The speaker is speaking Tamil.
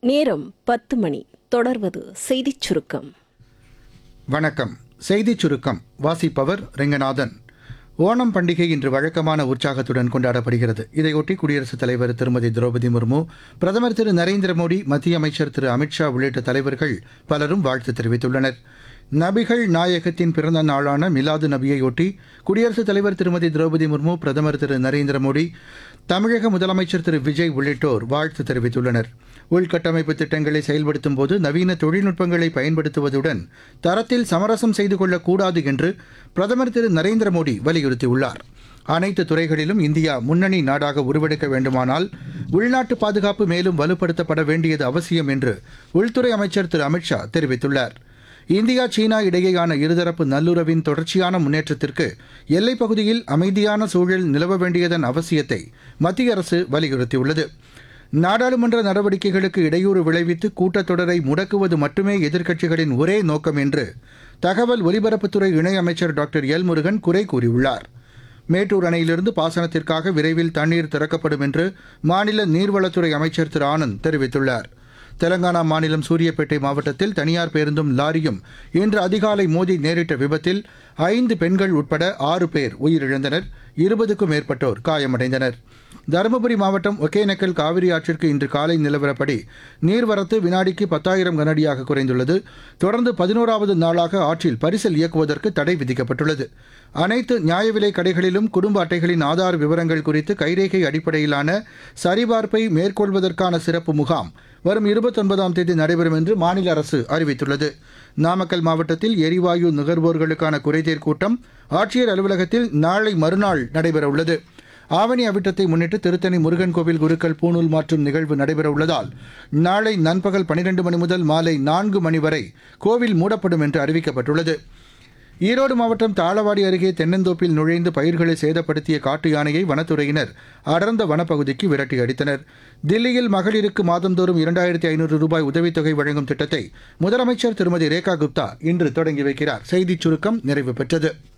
நேரம் பத்து மணி தொடர்வது செய்திச் சுருக்கம் வணக்கம் செய்திச் சுருக்கம் வாசிப்பவர் ரெங்கநாதன் ஓணம் பண்டிகை இன்று வழக்கமான உற்சாகத்துடன் கொண்டாடப்படுகிறது இதையொட்டி குடியரசுத் தலைவர் திருமதி திரௌபதி முர்மு பிரதமர் திரு நரேந்திர மோடி மத்திய அமைச்சர் திரு அமித்ஷா உள்ளிட்ட தலைவர்கள் பலரும் வாழ்த்து தெரிவித்துள்ளனர் நபிகள் நாயகத்தின் பிறந்த நாளான மிலாது நபியையொட்டி குடியரசுத் தலைவர் திருமதி திரௌபதி முர்மு பிரதமர் திரு நரேந்திர மோடி தமிழக முதலமைச்சர் திரு விஜய் உள்ளிட்டோர் வாழ்த்து தெரிவித்துள்ளனர் உள்கட்டமைப்பு திட்டங்களை செயல்படுத்தும் போது நவீன தொழில்நுட்பங்களை பயன்படுத்துவதுடன் தரத்தில் சமரசம் செய்து கொள்ளக்கூடாது என்று பிரதமர் திரு நரேந்திர மோடி வலியுறுத்தியுள்ளார் அனைத்து துறைகளிலும் இந்தியா முன்னணி நாடாக உருவெடுக்க வேண்டுமானால் உள்நாட்டு பாதுகாப்பு மேலும் வலுப்படுத்தப்பட வேண்டியது அவசியம் என்று உள்துறை அமைச்சர் திரு அமித்ஷா தெரிவித்துள்ளார் இந்தியா சீனா இடையேயான இருதரப்பு நல்லுறவின் தொடர்ச்சியான முன்னேற்றத்திற்கு எல்லைப் பகுதியில் அமைதியான சூழல் நிலவ வேண்டியதன் அவசியத்தை மத்திய அரசு வலியுறுத்தியுள்ளது நாடாளுமன்ற நடவடிக்கைகளுக்கு இடையூறு விளைவித்து கூட்டத்தொடரை முடக்குவது மட்டுமே எதிர்க்கட்சிகளின் ஒரே நோக்கம் என்று தகவல் ஒலிபரப்புத்துறை இணையமைச்சர் டாக்டர் எல் முருகன் குறை கூறியுள்ளார் மேட்டூர் அணையிலிருந்து பாசனத்திற்காக விரைவில் தண்ணீர் திறக்கப்படும் என்று மாநில நீர்வளத்துறை அமைச்சர் திரு ஆனந்த் தெரிவித்துள்ளார் தெலங்கானா மாநிலம் சூரியப்பேட்டை மாவட்டத்தில் தனியார் பேருந்தும் லாரியும் இன்று அதிகாலை மோதி நேரிட்ட விபத்தில் ஐந்து பெண்கள் உட்பட ஆறு பேர் உயிரிழந்தனர் இருபதுக்கும் மேற்பட்டோர் காயமடைந்தனர் தருமபுரி மாவட்டம் ஒகேனக்கல் காவிரி ஆற்றிற்கு இன்று காலை நிலவரப்படி நீர்வரத்து வினாடிக்கு பத்தாயிரம் கனஅடியாக குறைந்துள்ளது தொடர்ந்து பதினோராவது நாளாக ஆற்றில் பரிசல் இயக்குவதற்கு தடை விதிக்கப்பட்டுள்ளது அனைத்து நியாய விலை கடைகளிலும் குடும்ப அட்டைகளின் ஆதார் விவரங்கள் குறித்து கைரேகை அடிப்படையிலான சரிபார்ப்பை மேற்கொள்வதற்கான சிறப்பு முகாம் வரும் இருபத்தொன்பதாம் தேதி நடைபெறும் என்று மாநில அரசு அறிவித்துள்ளது நாமக்கல் மாவட்டத்தில் எரிவாயு நுகர்வோர்களுக்கான குறைதீர் கூட்டம் ஆட்சியர் அலுவலகத்தில் நாளை மறுநாள் நடைபெறவுள்ளது ஆவணி அவிட்டத்தை முன்னிட்டு திருத்தணி முருகன் கோவில் குருக்கள் பூணூல் மாற்றும் நிகழ்வு நடைபெற உள்ளதால் நாளை நண்பகல் பனிரெண்டு மணி முதல் மாலை நான்கு மணி வரை கோவில் மூடப்படும் என்று அறிவிக்கப்பட்டுள்ளது ஈரோடு மாவட்டம் தாளவாடி அருகே தென்னந்தோப்பில் நுழைந்து பயிர்களை சேதப்படுத்திய காட்டு யானையை வனத்துறையினர் அடர்ந்த வனப்பகுதிக்கு விரட்டி அடித்தனர் தில்லியில் மகளிருக்கு மாதந்தோறும் இரண்டாயிரத்தி ஐநூறு ரூபாய் உதவித்தொகை வழங்கும் திட்டத்தை முதலமைச்சர் திருமதி ரேகா குப்தா இன்று தொடங்கி வைக்கிறார் செய்திச் சுருக்கம் நிறைவு பெற்றது